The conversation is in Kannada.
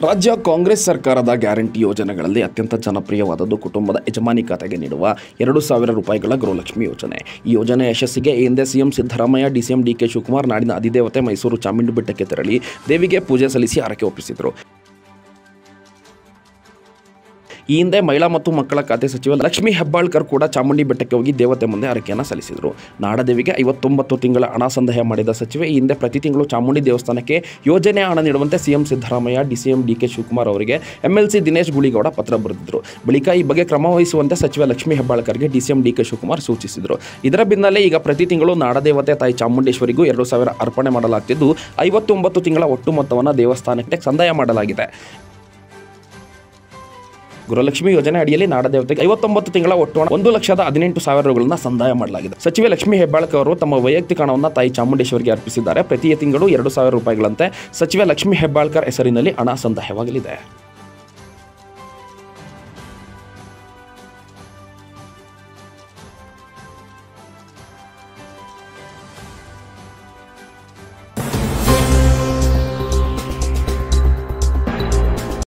ರಾಜ್ಯ ಕಾಂಗ್ರೆಸ್ ಸರ್ಕಾರದ ಗ್ಯಾರಂಟಿ ಯೋಜನೆಗಳಲ್ಲಿ ಅತ್ಯಂತ ಜನಪ್ರಿಯವಾದದ್ದು ಕುಟುಂಬದ ಯಜಮಾನಿ ಖಾತೆಗೆ ನೀಡುವ ಎರಡು ಸಾವಿರ ರೂಪಾಯಿಗಳ ಗೃಹಲಕ್ಷ್ಮಿ ಯೋಜನೆ ಈ ಯೋಜನೆ ಯಶಸ್ಸಿಗೆ ಈ ಹಿಂದೆ CM Siddaramaiah DCM DK Shivakumar ನಾಡಿನ ಅಧಿದೇವತೆ ಮೈಸೂರು ಚಾಮುಂಡಿ ಬೆಟ್ಟಕ್ಕೆ ತೆರಳಿ ದೇವಿಗೆ ಪೂಜೆ ಸಲ್ಲಿಸಿ ಹರಕೆ ಒಪ್ಪಿಸಿದರು ಈ ಹಿಂದೆ ಮಹಿಳಾ ಮತ್ತು ಮಕ್ಕಳ ಖಾತೆ ಸಚಿವ ಲಕ್ಷ್ಮೀ ಹೆಬ್ಬಾಳ್ಕರ್ ಕೂಡ ಚಾಮುಂಡಿ ಬೆಟ್ಟಕ್ಕೆ ಹೋಗಿ ದೇವತೆ ಮುಂದೆ ಹರಕೆಯನ್ನು ಸಲ್ಲಿಸಿದರು ನಾಡದೇವಿಗೆ ಐವತ್ತೊಂಬತ್ತು ತಿಂಗಳ ಹಣ ಸಂದಾಯ ಮಾಡಿದ ಸಚಿವೆ ಈ ಹಿಂದೆ ಪ್ರತಿ ತಿಂಗಳು ಚಾಮುಂಡಿ ದೇವಸ್ಥಾನಕ್ಕೆ ಯೋಜನೆ ಹಣ ನೀಡುವಂತೆ CM Siddaramaiah DCM DK Shivakumar ಅವರಿಗೆ ಎಂಎಲ್ಸಿ ದಿನೇಶ್ ಗುಳಿಗೌಡ ಪತ್ರ ಬರೆದಿದ್ದರು ಬಳಿಕ ಈ ಬಗ್ಗೆ ಕ್ರಮ ವಹಿಸುವಂತೆ ಸಚಿವ ಲಕ್ಷ್ಮೀ ಹೆಬ್ಬಾಳ್ಕರ್ಗೆ ಡಿಸಿಎಂ ಡಿಕೆ ಶಿವಕುಮಾರ್ ಸೂಚಿಸಿದರು ಇದರ ಬೆನ್ನಲ್ಲೇ ಈಗ ಪ್ರತಿ ತಿಂಗಳು ನಾಡದೇವತೆ ತಾಯಿ ಚಾಮುಂಡೇಶ್ವರಿಗೂ ಎರಡು ಸಾವಿರ ಅರ್ಪಣೆ ಮಾಡಲಾಗ್ತಿದ್ದು ಐವತ್ತೊಂಬತ್ತು ತಿಂಗಳ ಒಟ್ಟು ಮೊತ್ತವನ್ನು ದೇವಸ್ಥಾನಕ್ಕೆ ಸಂದಾಯ ಮಾಡಲಾಗಿದೆ ಗೃಹಲಕ್ಷ್ಮಿ ಯೋಜನೆ ಅಡಿಯಲ್ಲಿ ನಾಡದೇವತೆಗೆ ಐವತ್ತೊಂಬತ್ತು ತಿಂಗಳ ಒಟ್ಟು ಹಣ ಒಂದು ಲಕ್ಷದ ಹದಿನೆಂಟು ಸಾವಿರ ರುಗಳನ್ನು ಸಂದಾಯ ಮಾಡಲಾಗಿದೆ ಸಚಿವೆ ಲಕ್ಷ್ಮೀ ಹೆಬ್ಬಾಳ್ಕರ್ ಅವರು ತಮ್ಮ ವೈಯಕ್ತಿಕ ಹಣವನ್ನು ತಾಯಿ ಚಾಮುಂಡೇಶ್ವರಿಗೆ ಅರ್ಪಿಸಿದ್ದಾರೆ ಪ್ರತಿ ತಿಂಗಳು ಎರಡು ಸಾವಿರ ರೂಪಾಯಿಗಳಂತೆ ಸಚಿವೆ ಲಕ್ಷ್ಮೀ ಹೆಬ್ಬಾಳ್ಕರ್ ಹೆಸರಿನಲ್ಲಿ ಹಣ ಸಂದಾಯವಾಗಲಿದೆ